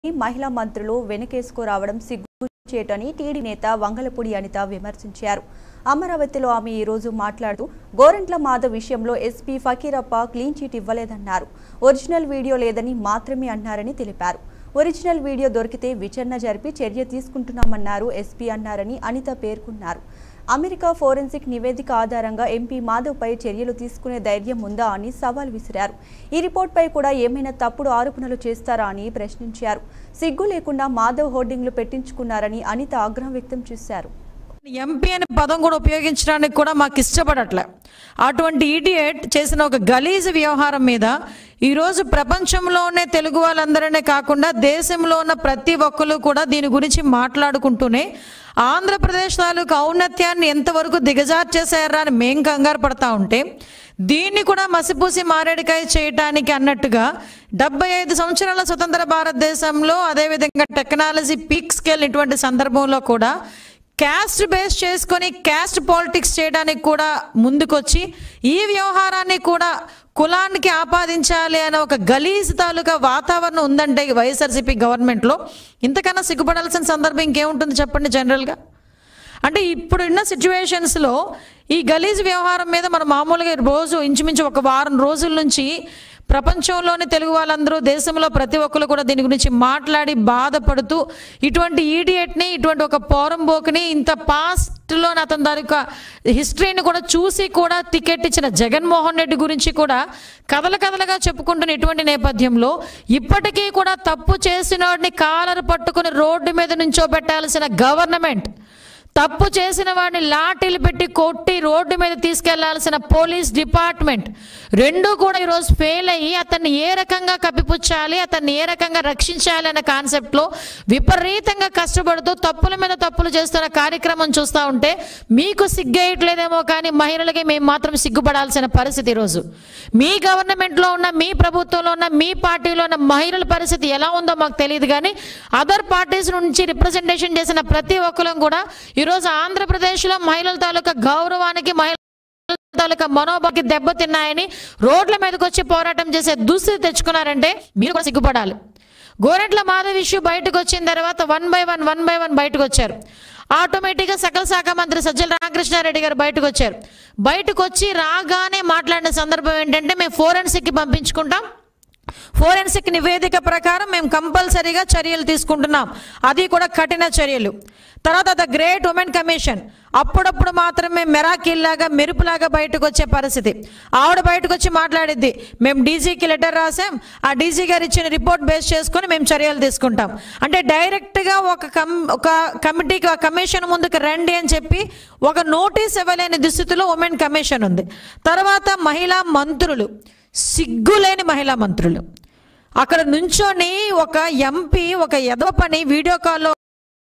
మహిళా మంత్రులు వెనకేసుకురావడం సిగ్గుచేటని టీడీ నేత వంగలపూడి అనిత విమర్శించారు అమరావతిలో ఆమె ఈ రోజు మాట్లాడుతూ గోరంట్ల మాధవ్ విషయంలో ఎస్పీ ఫకీరప్ప క్లీన్ చీట్ ఇవ్వలేదన్నారు ఒరిజినల్ వీడియో లేదని మాత్రమే అన్నారని తెలిపారు ఒరిజినల్ వీడియో దొరికితే విచారణ జరిపి చర్య తీసుకుంటున్నామన్నారు ఎస్పీ అన్నారని అనిత పేర్కొన్నారు అమెరికా ఫోరెన్సిక్ నివేదిక ఆధారంగా ఎంపీ మాధవ్పై చర్యలు తీసుకునే ధైర్యం ఉందా అని సవాల్ విసిరారు ఈ రిపోర్ట్పై కూడా ఏమైనా తప్పుడు ఆరోపణలు చేస్తారా అని ప్రశ్నించారు సిగ్గు లేకుండా మాధవ్ హోర్డింగ్లు పెట్టించుకున్నారని అనిత ఆగ్రహం వ్యక్తం చేశారు ఎంపీ అనే పదం కూడా ఉపయోగించడానికి కూడా మాకు ఇష్టపడట్లే అటువంటి ఈడియట్ చేసిన ఒక గలీజ్ వ్యవహారం మీద ఈరోజు ప్రపంచంలోనే తెలుగు వాళ్ళందరనే కాకుండా దేశంలో ఉన్న ప్రతి ఒక్కరు కూడా దీని గురించి మాట్లాడుకుంటూనే ఆంధ్రప్రదేశ్ తాలూకు ఔన్నత్యాన్ని ఎంతవరకు దిగజార్చేశారా అని మేం కంగారు పడతా ఉంటే దీన్ని కూడా మసిపూసి మారేడికాయ చేయటానికి అన్నట్టుగా డెబ్బై ఐదు సంవత్సరాల స్వతంత్ర భారతదేశంలో అదేవిధంగా టెక్నాలజీ పీక్స్కి వెళ్ళినటువంటి సందర్భంలో కూడా క్యాస్ట్ బేస్ చేసుకొని క్యాస్ట్ పాలిటిక్స్ చేయడానికి కూడా ముందుకొచ్చి ఈ వ్యవహారాన్ని కూడా కులానికి ఆపాదించాలి అనే ఒక గలీజ్ తాలూకా వాతావరణం ఉందంటే ఈ వైఎస్ఆర్సీపీ గవర్నమెంట్లో ఇంతకన్నా సిగ్గుపడాల్సిన సందర్భం ఇంకేముంటుంది చెప్పండి జనరల్గా అంటే ఇప్పుడున్న సిచ్యువేషన్స్లో ఈ గలీజ్ వ్యవహారం మీద మనం మామూలుగా రోజు ఇంచుమించు ఒక వారం రోజుల నుంచి ప్రపంచంలోని తెలుగు వాళ్ళందరూ దేశంలో ప్రతి ఒక్కరు కూడా దీని గురించి మాట్లాడి బాధపడుతూ ఇటువంటి ఈడియట్ని ఇటువంటి ఒక పోరంబోకుని ఇంత పాస్ట్లో అతని దాని యొక్క హిస్టరీని కూడా చూసి కూడా టికెట్ ఇచ్చిన జగన్మోహన్ రెడ్డి గురించి కూడా కథల కథలుగా చెప్పుకుంటున్న ఇటువంటి నేపథ్యంలో ఇప్పటికీ కూడా తప్పు చేసిన వాడిని కాలరు పట్టుకుని రోడ్డు మీద నుంచోబెట్టాల్సిన గవర్నమెంట్ తప్పు చేసిన వాడిని లాఠీలు పెట్టి కొట్టి రోడ్డు మీద తీసుకెళ్లాల్సిన పోలీస్ డిపార్ట్మెంట్ రెండూ కూడా ఈరోజు ఫెయిల్ అయ్యి అతన్ని ఏ రకంగా కప్పిపుచ్చాలి అతన్ని ఏ రకంగా రక్షించాలి అనే కాన్సెప్ట్లో విపరీతంగా కష్టపడుతూ తప్పుల మీద తప్పులు చేస్తున్న కార్యక్రమం చూస్తూ ఉంటే మీకు సిగ్గేయట్లేదేమో కానీ మహిళలకి మేము మాత్రం సిగ్గుపడాల్సిన పరిస్థితి ఈరోజు మీ గవర్నమెంట్లో ఉన్న మీ ప్రభుత్వంలో ఉన్న మీ పార్టీలో ఉన్న మహిళల పరిస్థితి ఎలా ఉందో మాకు తెలియదు కానీ అదర్ పార్టీస్ నుంచి రిప్రజెంటేషన్ చేసిన ప్రతి ఒక్కరం కూడా ఈరోజు ఆంధ్రప్రదేశ్లో మహిళల తాలూకా గౌరవానికి మహిళల తాలూకా మనోభాకి దెబ్బతిన్నాయని రోడ్ల మీదకి వచ్చి పోరాటం చేసే దుస్థితి తెచ్చుకున్నారంటే మీరు కూడా సిగ్గుపడాలి గోరెంట్ల మాధవ్ ఇష్యూ బయటకు వచ్చిన తర్వాత one by one one by one బయటకు వచ్చారు ఆటోమేటిక్గా సకల శాఖ మంత్రి సజ్జల రామకృష్ణారెడ్డి గారు బయటకు వచ్చారు బయటకు వచ్చి రాగానే మాట్లాడిన సందర్భం ఏంటంటే మేము ఫోరెన్సిక్కి పంపించుకుంటాం ఫోరెన్సిక్ నివేదిక ప్రకారం మేము కంపల్సరీగా చర్యలు తీసుకుంటున్నాం అది కూడా కఠిన చర్యలు తర్వాత ద గ్రేట్ ఉమెన్ కమిషన్ అప్పుడప్పుడు మాత్రమే మెరాకిల్లాగా మెరుపులాగా బయటకు వచ్చే పరిస్థితి ఆవిడ బయటకు వచ్చి మాట్లాడిద్ది మేము డీజీకి లెటర్ రాసాం ఆ డీజీ గారు ఇచ్చిన రిపోర్ట్ బేస్ చేసుకొని మేము చర్యలు తీసుకుంటాం అంటే డైరెక్ట్గా ఒక కమ్ ఒక కమిటీకి ఒక కమిషన్ ముందుకు రండి అని చెప్పి ఒక నోటీస్ ఇవ్వలేని దుస్థితిలో ఉమెన్ కమిషన్ ఉంది తర్వాత మహిళా మంత్రులు సిగ్గులేని మహిళా మంత్రులు అక్కడ నుంచొని ఒక ఎంపీ ఒక ఎదవ పని వీడియో కాల్లో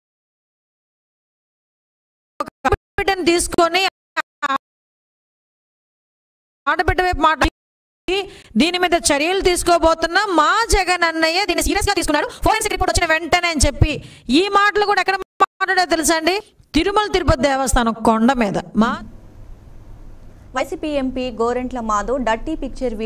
ఒక ఆడబిడ్డని తీసుకొని ఆడబిడ్డ వైపు మాట్లాడి దీని మీద చర్యలు తీసుకోబోతున్నా మా జగన్ అన్నయ్య దీన్ని సీరియస్ గా తీసుకున్నాడు ఫోరెన్సిక్ రిపోర్ట్ వచ్చిన వెంటనే అని చెప్పి ఈ మాటలు కూడా ఎక్కడ మాట్లాడో తెలుసా అండి తిరుమల తిరుపతి దేవస్థానం కొండ మీద మా YCP MP Gorantla Madhav dirty picture